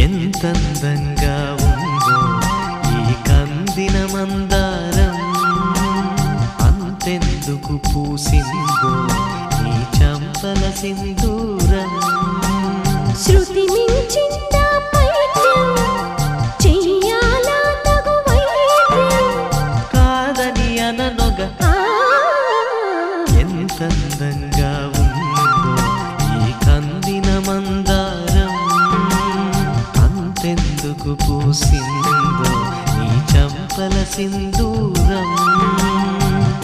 ఎంతందంగా ఉందో ఈ కందిన మందారం అంతెందుకు పూసిందో ఈ చంపల సింధూరం శృతి మించిందా పైత్యం చెయ్యాలా తగు వైద్యం కాదని అననొగ ఆ, ఎంతందంగా ఉందో ఈ కందిన మందారం అంతెందుకు పూసిందో ఈ చంపల సింధూరం